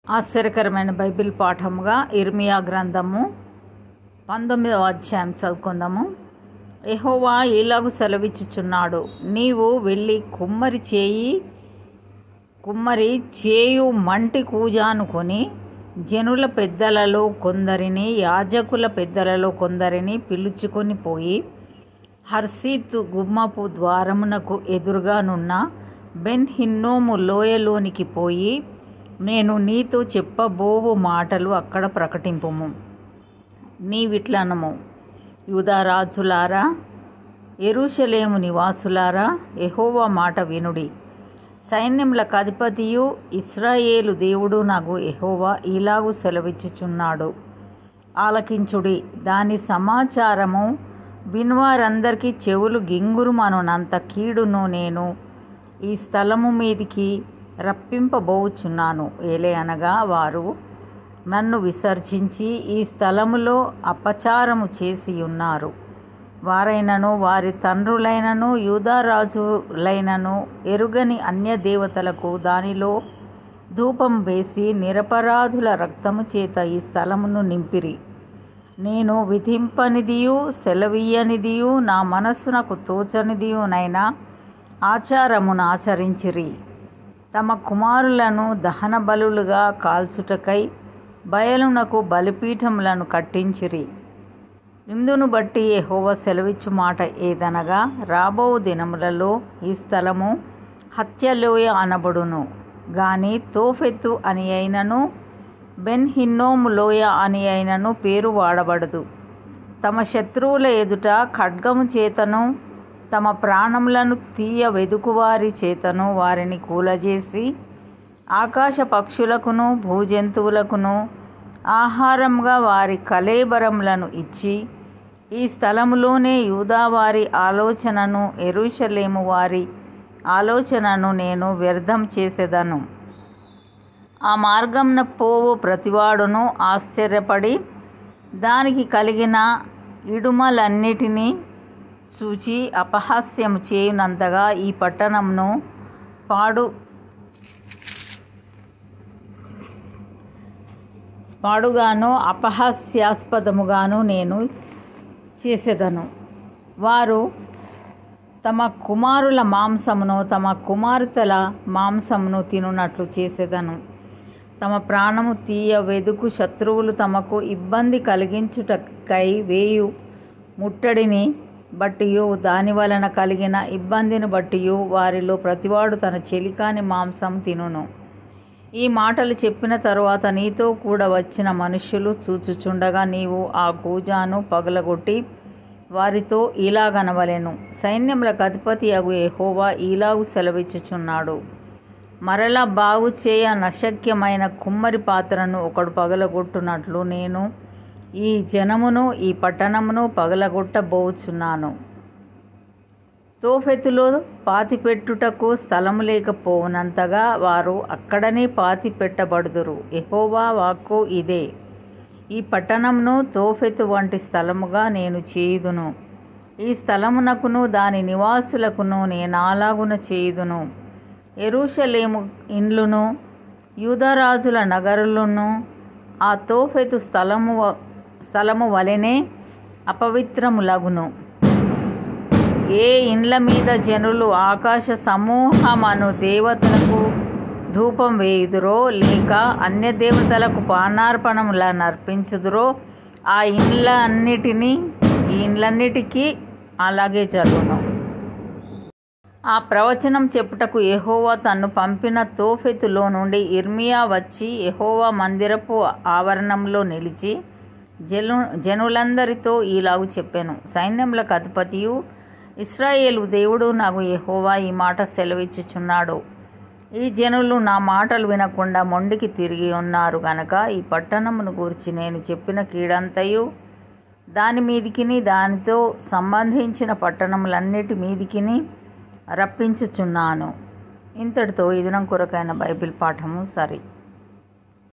ఆశ్చర్యకరమైన బైబిల్ పాఠముగా ఇర్మియా గ్రంథము పంతొమ్మిదవ అధ్యాయం చదువుకుందాము యెహోవా ఇలాగు సెలవిచ్చుచున్నాడు నీవు వెళ్ళి కుమ్మరి చేయి కుమ్మరి చేయు మంటి కూజానుకొని జనుల పెద్దలలో కొందరిని యాజకుల పెద్దలలో కొందరిని పిలుచుకొని పోయి హర్షీత్ గుమ్మపు ద్వారమునకు ఎదురుగానున్న బెన్ హిన్నోము లోయలోనికి పోయి నేను నీతో చెప్పబోవు మాటలు అక్కడ ప్రకటింపుము నీవిట్లనము యూదారాజులారా ఎరుషలేము నివాసులారా యెహోవా మాట వినుడి సైన్యములకు అధిపతియు ఇస్రాయేలు దేవుడు నాకు యెహోవా ఇలాగు సెలవిచ్చుచున్నాడు ఆలకించుడి దాని సమాచారము విన్వారందరికీ చెవులు గింగురుమనునంత కీడును నేను ఈ స్థలము మీదికి రప్పింపబోచున్నాను ఏలే అనగా వారు నన్ను విసర్జించి ఈ స్థలములో అపచారము చేసి ఉన్నారు వారైనను వారి తండ్రులైనను యూదారాజులైనను ఎరుగని అన్య దేవతలకు దానిలో ధూపం వేసి నిరపరాధుల రక్తము చేత ఈ స్థలమును నింపిరి నేను విధింపనిదియు సెలవీయనిదియు నా మనస్సునకు తోచనిదియునైనా ఆచారమును ఆచరించిరి తమ కుమారులను దహన బలులుగా కాల్చుటకై బయలునకు బలిపీఠములను కట్టించిరి ఇందును బట్టి యెహోవా సెలవిచ్చు మాట ఏదనగా రాబో దినములలో ఈ స్థలము హత్యలోయ అనబడును గాని తోఫెత్తు అని అయినను బెన్ హిన్నోము లోయ అని అయినను పేరు వాడబడదు తమ శత్రువుల ఎదుట ఖడ్గము చేతను తమ ప్రాణములను తీయ వెదుకువారి చేతను వారిని కూలజేసి ఆకాశ పక్షులకును భూజంతువులకును ఆహారంగా వారి కలేబరములను ఇచ్చి ఈ స్థలములోనే యూదావారి ఆలోచనను ఎరుషలేము వారి ఆలోచనను నేను వ్యర్థం చేసేదను ఆ మార్గంన పోవు ప్రతివాడును ఆశ్చర్యపడి దానికి కలిగిన ఇడుమలన్నిటినీ చూచి అపహాస్యము చేయునంతగా ఈ పట్టణంను పాడు పాడుగాను అపహాస్యాస్పదముగాను నేను చేసేదను వారు తమ కుమారుల మాంసమును తమ కుమార్తెల మాంసమును తినున్నట్లు చేసేదను తమ ప్రాణము తీయ వెదుకు శత్రువులు తమకు ఇబ్బంది కలిగించుటకై వేయు ముట్టడిని బట్టియు దాని వలన కలిగిన ఇబ్బందిని బట్టియు వారిలో ప్రతివాడు తన చెలికాని మాంసం తినును ఈ మాటలు చెప్పిన తరువాత నీతో కూడా వచ్చిన మనుష్యులు చూచుచుండగా నీవు ఆ కూజాను పగలగొట్టి వారితో ఇలాగనవలెను సైన్యములకు అధిపతి అగు యెహోవా ఇలాగు సెలవిచ్చుచున్నాడు మరలా బాగు చేయ నశక్యమైన కుమ్మరి పాత్రను ఒకడు పగలగొట్టునట్లు నేను ఈ జనమును ఈ పట్టణమును పగలగొట్టబోచున్నాను తోఫెతులో పాతిపెట్టుటకు స్థలము లేకపోవునంతగా వారు అక్కడనే పాతి పెట్టబడుదురు ఎహోవా వాక్కు ఇదే ఈ పట్టణంను తోఫెతు వంటి స్థలముగా నేను చేయుదును ఈ స్థలమునకును దాని నివాసులకును నేను అలాగున చేయుదును ఎరుషలేము ఇండ్లును యూదరాజుల నగరులను ఆ తోఫెతు స్థలము స్థలము వలెనే అపవిత్రములగును ఏ ఇండ్ల మీద జనులు ఆకాశ సమూహమను దేవతలకు ధూపం వేయుదురో లేక అన్య దేవతలకు పానార్పణములను అర్పించుదురో ఆ ఇండ్ల అన్నిటినీ ఈ ఇండ్లన్నిటికీ అలాగే జరుగును ఆ ప్రవచనం చెప్పుటకు యెహోవా తన్ను పంపిన తోఫెతులో నుండి ఇర్మియా వచ్చి యెహోవా మందిరపు ఆవరణంలో నిలిచి జను జనులందరితో ఈలాగు చెప్పాను సైన్యములకు అధిపతియు ఇస్రాయేలు దేవుడు నాకు యెహోవా ఈ మాట సెలవిచ్చుచున్నాడు ఈ జనులు నా మాటలు వినకుండా మొండికి తిరిగి ఉన్నారు గనక ఈ పట్టణమును గురించి నేను చెప్పిన కీడంతయు దాని మీదికిని దానితో సంబంధించిన పట్టణములన్నిటి మీదికిని రప్పించుచున్నాను ఇంతటితో ఇదినం కొరకైన బైబిల్ పాఠము సరి